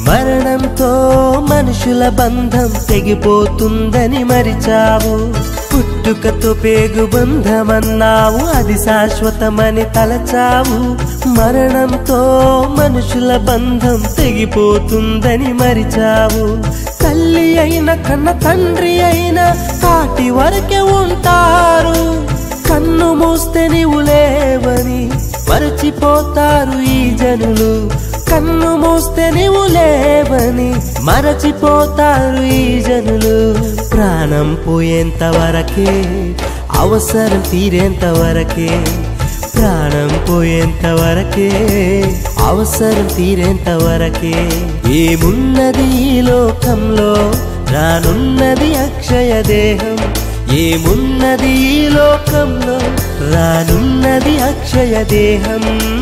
మరణంతో మనుషుల బంధం తెగిపోతుందని మరిచావు పుట్టుకతో పేగు బంధమన్నావు అది శాశ్వతమని తలచావు మరణంతో మనుషుల బంధం తెగిపోతుందని మరిచావు తల్లి అయిన కన్న తండ్రి అయిన కాటి వరకే ఉంటారు కన్ను మూస్తే నీవు లేవని మరచిపోతారు ఈ జనులు కన్ను మూస్తే నీవు లేవని మరచిపోతారు ఈ జనులు ప్రాణం పోయేంత వరకే అవసరం తీరేంత వరకే ప్రాణం పోయేంత వరకే అవసరం తీరేంత వరకే ఏమున్నది ఈ లోకంలో రానున్నది అక్షయ దేహం ఏమున్నది ఈ లోకంలో రానున్నది అక్షయ దేహం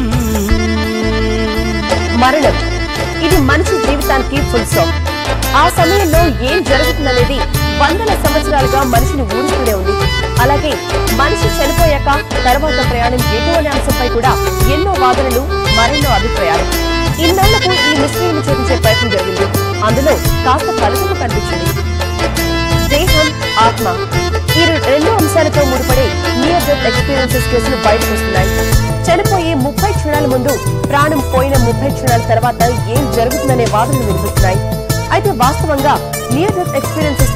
మరణం ఇది మనిషి జీవితానికి ఫుల్ స్టాప్ ఆ సమయంలో ఏం జరుగుతుందనేది వందల సంవత్సరాలుగా మనిషిని ఊరుస్తూనే ఉంది అలాగే మనిషి చనిపోయాక తర్వాత ప్రయాణం ఎటు అనే అంశంపై కూడా ఎన్నో వాదనలు మరెన్నో అభిప్రాయాలు ఇన్నాళ్లకు ఈ మిస్టరీని చూపించే ప్రయత్నం జరిగింది అందులో కాస్త ఫలితం కనిపించింది దేహం ఆత్మ ఈ రె- రెండు అంశాలతో ముడిపడే నియర్ డెత్ ఎక్స్పీరియన్సెస్ కేసులు బయటకు వస్తున్నాయి చనిపోయే ముప్పై క్షణాల ముందు ప్రాణం పోయిన ముప్పై క్షణాల తర్వాత ఏం జరుగుతుందనే వాదనలు వినిపిస్తున్నాయి అయితే వాస్తవంగా నియర్ డెత్ ఎక్స్పీరియన్సెస్